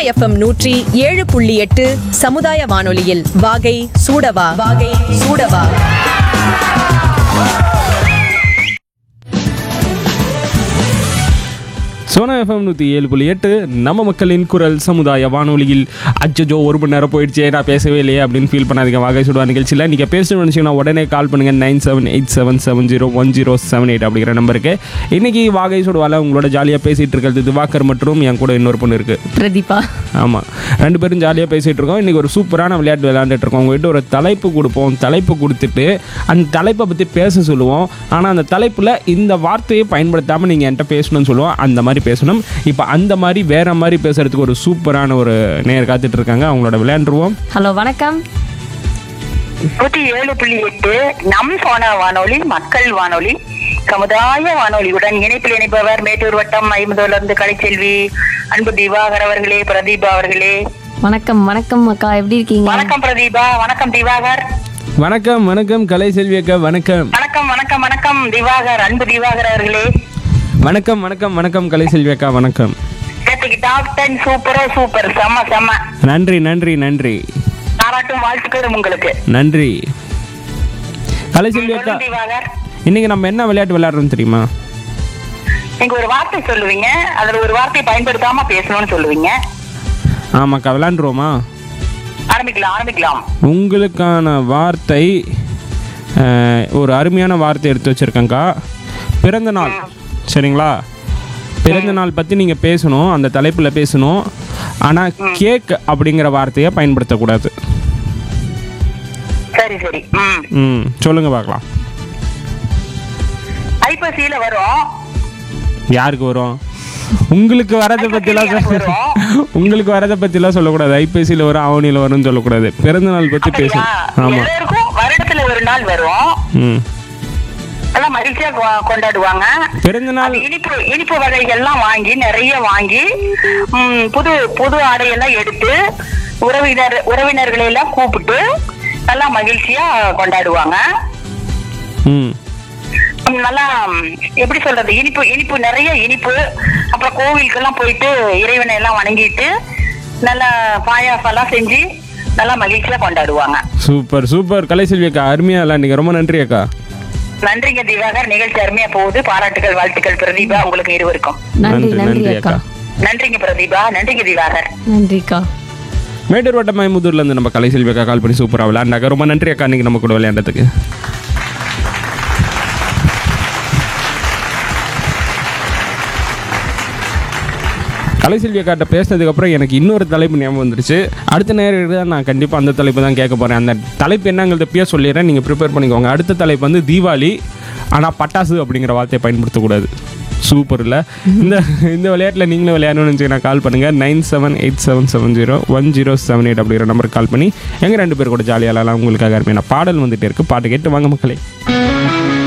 FM நூற்றி ஏழு புள்ளி எட்டு சமுதாய வானொலியில் வாகை சூடவா வாகை சூடவா சோனா எஃப்எம் நூற்றி ஏழு புள்ளி எட்டு நம்ம மக்களின் குரல் சமுதாய வானொலியில் அச்சோ ஒரு மணி நேரம் போயிடுச்சே நான் பேசவே இல்லையே அப்படின்னு ஃபீல் பண்ணாதீங்க வாகை சுடுவா நிகழ்ச்சியில் நீங்கள் பேசணும்னு நினச்சிங்கன்னா உடனே கால் பண்ணுங்கள் nine seven eight seven seven zero one zero seven eight அப்படிங்கிற நம்பருக்கு இன்றைக்கி வாகை சுடுவால உங்களோட ஜாலியாக பேசிகிட்டு இருக்கிறது திவாகர் மற்றும் என் கூட இன்னொரு பொண்ணு இருக்குது பிரதீபா ஆமாம் ரெண்டு பேரும் ஜாலியாக பேசிகிட்டு இருக்கோம் இன்றைக்கி ஒரு சூப்பரான விளையாட்டு விளையாண்டுட்டு இருக்கோம் உங்கள்கிட்ட ஒரு தலைப்பு கொடுப்போம் தலைப்பு கொடுத்துட்டு அந்த தலைப்பை பற்றி பேச சொல்லுவோம் ஆனால் அந்த தலைப்பில் இந்த வார்த்தையை பயன்படுத்தாமல் நீங்கள் என்கிட்ட பேசணும்னு சொல்லுவோம் அந்த மாதிரி பேசணும் இப்போ அந்த மாதிரி வேற மாதிரி பேசுறதுக்கு ஒரு சூப்பரான ஒரு நேர் காத்துட்டு இருக்காங்க அவங்களோட விளையாண்டுருவோம் ஹலோ வணக்கம் நூற்றி ஏழு புள்ளி எட்டு நம் சோனா வானொலி மக்கள் வானொலி சமுதாய வானொலியுடன் இணைப்பில் இணைப்பவர் மேட்டூர் வட்டம் ஐம்பதுல இருந்து கலைச்செல்வி அன்பு திவாகர் அவர்களே பிரதீபா அவர்களே வணக்கம் வணக்கம் அக்கா எப்படி இருக்கீங்க வணக்கம் பிரதீபா வணக்கம் திவாகர் வணக்கம் வணக்கம் கலை செல்வி அக்கா வணக்கம் வணக்கம் வணக்கம் வணக்கம் திவாகர் அன்பு திவாகர் அவர்களே வணக்கம் வணக்கம் வணக்கம் கலை செல்வி அக்கா வணக்கம் நேற்றுக்கு டாப் டென் சூப்பரோ சூப்பர் செம்ம செம்ம நன்றி நன்றி நன்றி பாராட்டும் வாழ்த்துக்களும் உங்களுக்கு நன்றி கலை செல்வி அக்கா சொல்லுங்க திவாகர் இன்னைக்கு நம்ம என்ன விளையாட்டு விளையாடுறோம் தெரியுமா நீங்க ஒரு வார்த்தை சொல்லுவீங்க அதுல ஒரு வார்த்தையை பயன்படுத்தாம பேசணும்னு சொல்லுவீங்க ஆமாக்கா விளையாண்டுருவோமா ஆரம்பிக்கலாம் ஆரம்பிக்கலாம் உங்களுக்கான வார்த்தை அஹ், ஒரு அருமையான வார்த்தை எடுத்து வச்சுருக்கேங்க்கா பிறந்த நாள் சரிங்களா பிறந்த நாள் பற்றி நீங்கள் பேசணும் அந்த தலைப்பில் பேசணும் ஆனால் கேக் அப்படிங்கிற வார்த்தையை பயன்படுத்தக்கூடாது சரி சரி ம் ம் சொல்லுங்கள் பார்க்கலாம் ஐப்பசியில வரும் யாருக்கு வரும் உங்களுக்கு வரதை பற்றிலாம் எனக்கு வரும். உங்களுக்கு வரதை பற்றிலாம் சொல்லக்கூடாது ஐபிஎஸ்சியில் வரும் ஆவணியில் வரும்னு சொல்லக்கூடாது பிறந்த நாள் பற்றி அப்படியா? பேசணும் ஆமாம் எல்லாருக்கும் வருடத்துல ஒரு நாள் வரும் ம் எல்லாம் மகிழ்ச்சியா கொ- கொண்டாடுவாங்க பிறந்த நாள் அது இனிப்பு இனிப்பு வகைகள்லாம் வாங்கி நிறைய வாங்கி ம், புது புது ஆடையெல்லாம் எடுத்து உறவினர் உறவினர்களை எல்லாம் கூப்பிட்டு நல்லா மகிழ்ச்சியா கொண்டாடுவாங்க ம் ம், நல்லா ம், எப்படி சொல்றது இனிப்பு இனிப்பு நிறைய இனிப்பு அப்புறம் கோவிலுக்கெல்லாம் போயிட்டு இறைவனை எல்லாம் வணங்கிட்டு நல்லா பாயாசம் எல்லாம் செஞ்சு நல்லா மகிழ்ச்சியா கொண்டாடுவாங்க சூப்பர் சூப்பர் கலைசெல்வி அக்கா அருமையா விளையாண்டீங்க ரொம்ப நன்றி அக்கா நன்றிங்க திவாகர் நிகழ்ச்சி அருமையா போகுது பாராட்டுகள் வாழ்த்துக்கள் பிரதீபா உங்களுக்கு இருவருக்கும் நன்றி நன்றி அக்கா நன்றிங்க பிரதீபா நன்றிங்க திவாகர் நன்றிக்கா மேட்டூர் வட்டம் மயமுதூர்லேருந்து நம்ம கலைசெல்வி அக்கா கால் பண்ணி சூப்பராக விளையாண்டாங்க ரொம்ப நன்றி அக்கா நீங்கள் நம்ம கூட விளையாண்டதுக்கு கலைசெல்வி அக்காட்ட பேசினதுக்கப்புறம் எனக்கு இன்னொரு தலைப்பு ஞாபகம் வந்துருச்சு அடுத்த நேரம் நான் கண்டிப்பாக அந்த தலைப்பு தான் கேட்க போகிறேன் அந்த தலைப்பு என்னங்கிறத பேர் சொல்லிடுறேன் நீங்கள் ப்ரிப்பேர் பண்ணிக்கோங்க அடுத்த தலைப்பு வந்து தீபாவளி ஆனால் பட்டாசு அப்படிங்கிற வார்த்தையை பயன்படுத்தக்கூடாது சூப்பர் இல்லை இந்த இந்த விளையாட்டில் நீங்களும் விளையாடணும்னு நினச்சிங்கன்னா கால் பண்ணுங்கள் nine seven eight seven seven zero one zero seven eight அப்படிங்கிற நம்பருக்கு கால் பண்ணி எங்கள் ரெண்டு பேர் கூட ஜாலியாக விளையாடலாம் உங்களுக்காக அருமையான பாடல் வந்துட்டே இருக்குது பாட்டு கேட்டு வாங்க மக்களே